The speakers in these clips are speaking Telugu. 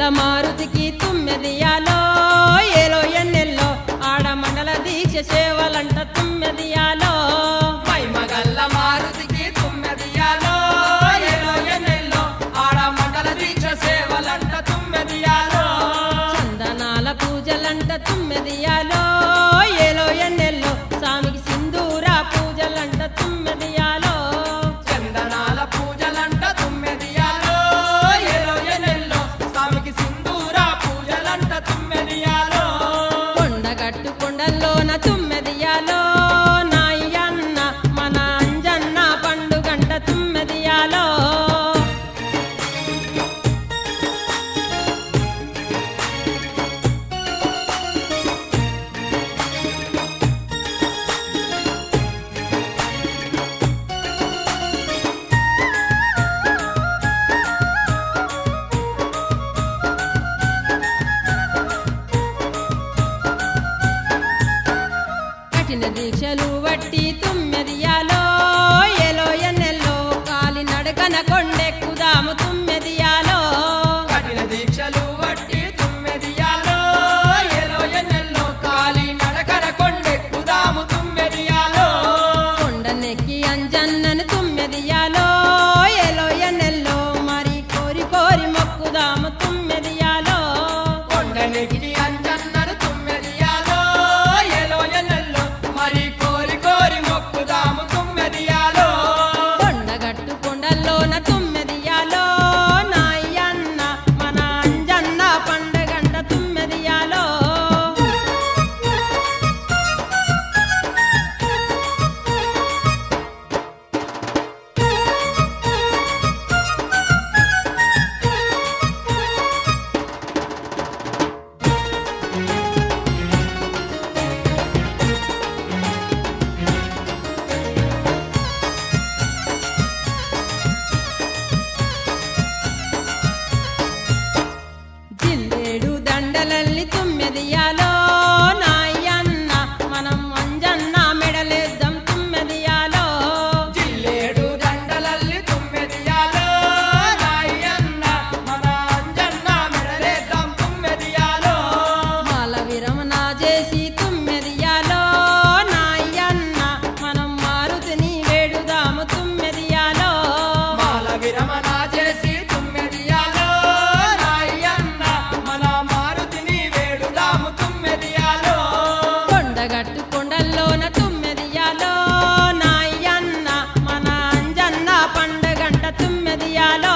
మహిమగల్ల మారుతికి తుమ్మెదియాలో ఏలో ఎన్నెల్లో ఆడ మండల దీక్ష సేవలంట తుమ్మెదియాలో మహిమగల్ల మారుతికి తుమ్మెదియాలో ఏలో ఎన్నెల్లో ఆడ మండల దీక్ష సేవలంట తుమ్మెదియాలో చందనాల పూజలంట తుమ్మెదియాలో ఏలో ఎన్నెల్లో స్వామికి సింధూర పూజలంట తుమ్మెదియాలో చందనాల పూజలంట తుమ్మెదియాలో ఏలో ఎన్నెల్లో స్వామికి సింధూర పూజలంట తుమ్మెదియాలో కొండగట్టు కొండల్లోన తుమ్మెదియాలో నాయన్న మన అంజన్న పండుగంట తుమ్మెదియాలో కఠిన దీక్షలు వట్టి తుమ్మెదియాలో ఎలో ఎన్నెల్లో కాలి నడకన కొండెక్కుదాము తుమ్మెదియాలో కఠిన దీక్షలు వట్టి తుమ్మెదియాలో ఏలో ఎన్నెల్లో కాలి నడకర కొండెక్కుదాము తుమ్మెదియాలో కొండనెక్కి అంజన్నను తుమ్మెదియాలో ఎలో ఎన్నెల్లో మరి కోరి కోరి మొక్కుదాము తుమ్మెదియాలో కొండనెక్కి అంజన్నను తుమ్మెదియాలో ఏలో ఎన్నెల్లో మరి కోరి కోరి మొక్కుదాము తుమ్మెదియాలో కొండగట్టు కొండల్లోన తుమ్మెదియాలో నాయన్న మన అంజన్న పండగంట తుమ్మెదియాలో జిల్లేడు దండలల్లి తుమ్మెదియాలో నాయన్న మనం అంజన్న మెడలేద్దాం తుమ్మెదియాలో జిల్లేడు దండలల్లి తుమ్మెదియాలో నాయన్న మన అంజన్న మెడలేద్దాం తుమ్మెదియాలో మాల విరమణ చేసి తుమ్మెదియాలో నాయన్న మనం మారుతిని వేడుదాము తుమ్మెదియాలో మాల విరమణ చేసి తుమ్మెదియాలో నాయన్న మన మారుతిని వేడుదాము తుమ్మెదియాలో కొండగట్టు కొండల్లోన తుమ్మెదియాలో నాయన్న మన అంజన్న పండగంట తుమ్మెదియాలో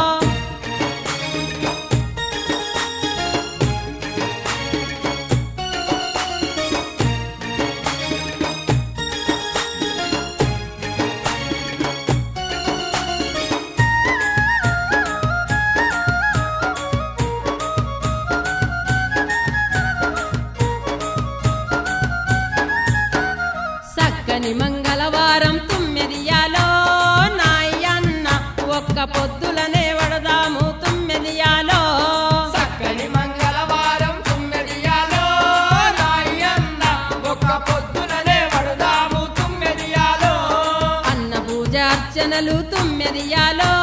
సక్కని మంగళవారం తుమ్మెదియాలో నాయన్న ఒక్క పొద్దులనే వడదాము తుమ్మెదియాలో చక్కని మంగళవారం తుమ్మెదియాలో నాయన్న ఒక్క పొద్దుననే వడదాము తుమ్మెదియాలో అన్న పూజ అర్చనలు తుమ్మెదియాలో